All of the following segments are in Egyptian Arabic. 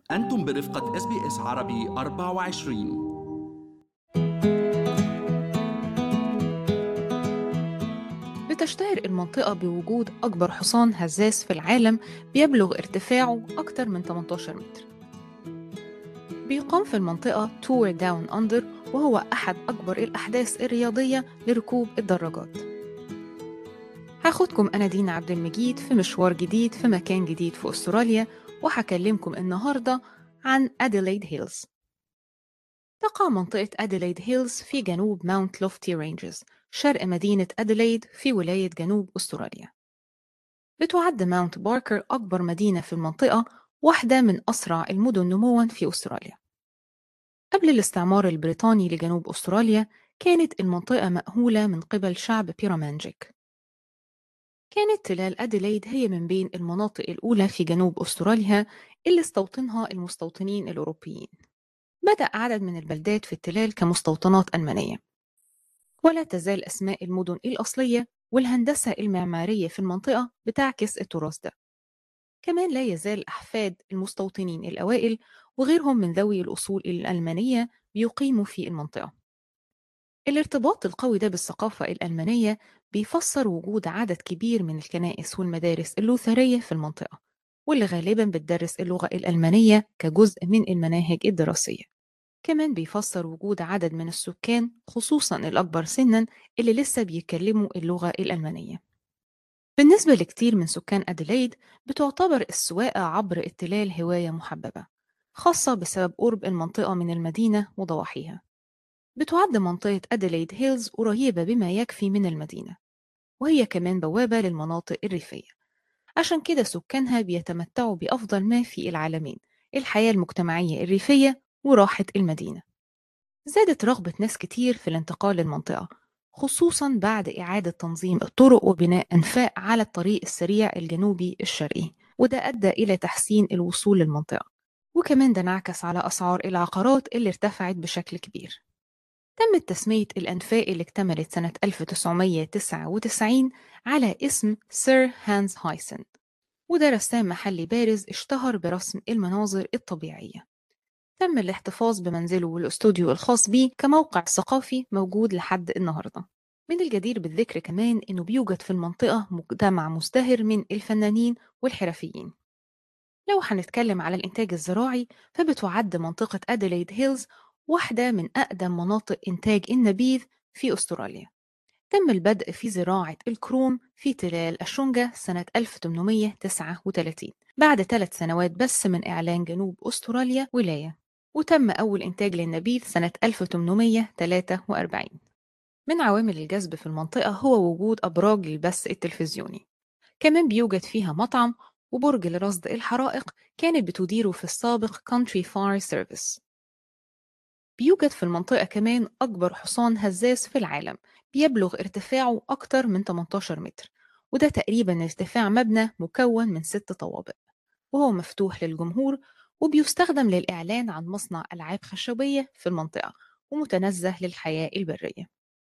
أنتم برفقة اس بي اس عربي 24 بتشتهر المنطقة بوجود أكبر حصان هزاز في العالم بيبلغ ارتفاعه أكثر من 18 متر بيقام في المنطقة تور داون أندر وهو أحد أكبر الأحداث الرياضية لركوب الدراجات هاخدكم أنا دينا عبد المجيد في مشوار جديد في مكان جديد في أستراليا وهكلمكم النهاردة عن أديلايد هيلز تقع منطقة أديلايد هيلز في جنوب ماونت لوفتي رينجز شرق مدينة أديلايد في ولاية جنوب أستراليا بتعد ماونت باركر أكبر مدينة في المنطقة واحدة من أسرع المدن نمواً في أستراليا قبل الاستعمار البريطاني لجنوب أستراليا كانت المنطقة مأهولة من قبل شعب بيرامانجيك كانت تلال أديلايد هي من بين المناطق الأولى في جنوب أستراليا اللي استوطنها المستوطنين الأوروبيين بدأ عدد من البلدات في التلال كمستوطنات ألمانية ولا تزال أسماء المدن الأصلية والهندسة المعمارية في المنطقة بتعكس التراث ده كمان لا يزال أحفاد المستوطنين الأوائل وغيرهم من ذوي الأصول الألمانية بيقيموا في المنطقة الارتباط القوي ده بالثقافة الألمانية بيفسر وجود عدد كبير من الكنائس والمدارس اللوثرية في المنطقة واللي غالبا بتدرس اللغة الألمانية كجزء من المناهج الدراسية كمان بيفسر وجود عدد من السكان خصوصا الأكبر سنا اللي لسه بيتكلموا اللغة الألمانية بالنسبة لكتير من سكان أديلايد بتعتبر السواقة عبر التلال هواية محببة خاصة بسبب قرب المنطقة من المدينة وضواحيها بتعد منطقة أديلايد هيلز قريبة بما يكفي من المدينة وهي كمان بوابة للمناطق الريفية عشان كده سكانها بيتمتعوا بأفضل ما في العالمين الحياة المجتمعية الريفية وراحة المدينة زادت رغبة ناس كتير في الانتقال للمنطقة خصوصا بعد إعادة تنظيم الطرق وبناء أنفاق على الطريق السريع الجنوبي الشرقي وده أدى إلى تحسين الوصول للمنطقة وكمان ده انعكس على أسعار العقارات اللي ارتفعت بشكل كبير تمت تسمية الأنفاق اللي اكتملت سنة 1999 على اسم سير هانز هايسن وده رسام محلي بارز اشتهر برسم المناظر الطبيعية تم الاحتفاظ بمنزله والاستوديو الخاص بيه كموقع ثقافي موجود لحد النهاردة من الجدير بالذكر كمان إنه بيوجد في المنطقة مجتمع مزدهر من الفنانين والحرفيين لو هنتكلم على الإنتاج الزراعي فبتعد منطقة أديلايد هيلز واحدة من أقدم مناطق إنتاج النبيذ في أستراليا تم البدء في زراعة الكروم في تلال الشونجا سنة 1839 بعد ثلاث سنوات بس من إعلان جنوب أستراليا ولاية وتم أول إنتاج للنبيذ سنة 1843 من عوامل الجذب في المنطقة هو وجود أبراج للبث التلفزيوني كمان بيوجد فيها مطعم وبرج لرصد الحرائق كانت بتديره في السابق Country Fire Service بيوجد في المنطقة كمان أكبر حصان هزاز في العالم بيبلغ ارتفاعه أكتر من 18 متر وده تقريبا ارتفاع مبنى مكون من ست طوابق وهو مفتوح للجمهور وبيستخدم للإعلان عن مصنع ألعاب خشبية في المنطقة ومتنزه للحياة البرية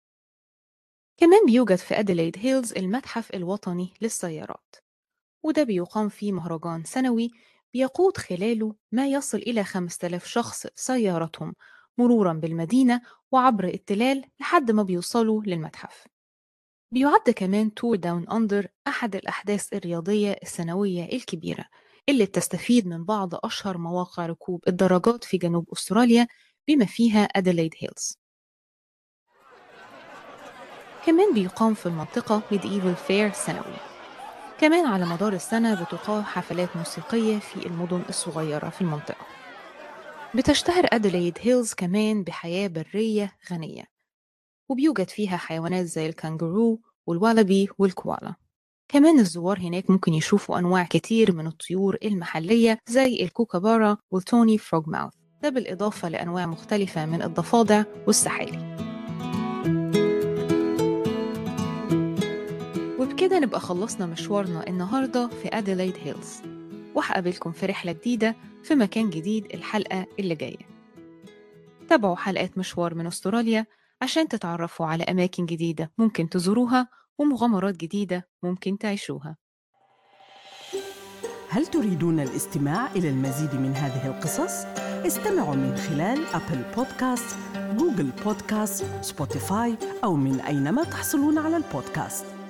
كمان بيوجد في أديلايد هيلز المتحف الوطني للسيارات وده بيقام فيه مهرجان سنوي بيقود خلاله ما يصل إلى 5000 شخص سيارتهم مرورا بالمدينة وعبر التلال لحد ما بيوصلوا للمتحف بيعد كمان تور داون أندر أحد الأحداث الرياضية السنوية الكبيرة اللي بتستفيد من بعض أشهر مواقع ركوب الدراجات في جنوب أستراليا بما فيها أديلايد هيلز كمان بيقام في المنطقة ميديفل فير سنوي كمان على مدار السنة بتقام حفلات موسيقية في المدن الصغيرة في المنطقة بتشتهر أديلايد هيلز كمان بحياة برية غنية وبيوجد فيها حيوانات زي الكانجرو والوالبي والكوالا كمان الزوار هناك ممكن يشوفوا أنواع كتير من الطيور المحلية زي الكوكابارا والتوني فروغ ماوث ده بالإضافة لأنواع مختلفة من الضفادع والسحالي وبكده نبقى خلصنا مشوارنا النهاردة في أديلايد هيلز وهقابلكم في رحلة جديدة في مكان جديد الحلقة اللي جاية تابعوا حلقات مشوار من أستراليا عشان تتعرفوا على أماكن جديدة ممكن تزوروها ومغامرات جديدة ممكن تعيشوها هل تريدون الاستماع إلى المزيد من هذه القصص؟ استمعوا من خلال أبل بودكاست، جوجل بودكاست، سبوتيفاي أو من أينما تحصلون على البودكاست